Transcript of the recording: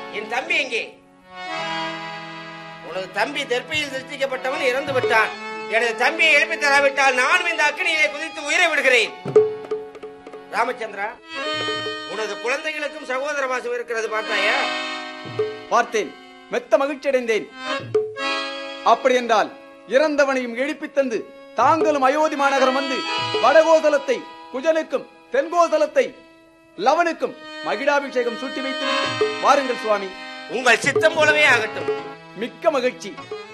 என் தம்பி எங்கே உனது தம்பி தெற்பியில் சிருஷ்டிக்கப்பட்டவன் இறந்து விட்டான் எனது தம்பியை எழுப்பி தராவிட்டால் நானும் இந்த அக்கனியிலே குதித்து உயிரை விடுகிறேன் ராமச்சந்திரா உனது குழந்தைகளுக்கும் சகோதர வாசம் இருக்கிறது பார்த்தாயா பார்த்தேன் மெத்த மகிழ்ச்சி அடைந்தேன் அப்படி என்றால் இறந்தவனையும் எழுப்பித் தந்து தாங்களும் அயோத்தி மாநகரம் வந்து வடகோதலத்தை குஜனுக்கும் தென்கோதலத்தை லவனுக்கும் மகிழாபிஷேகம் சூட்டி வைத்து வாருங்கள் சுவாமி உங்கள் சித்தம் போலவே ஆகட்டும் மிக்க மகிழ்ச்சி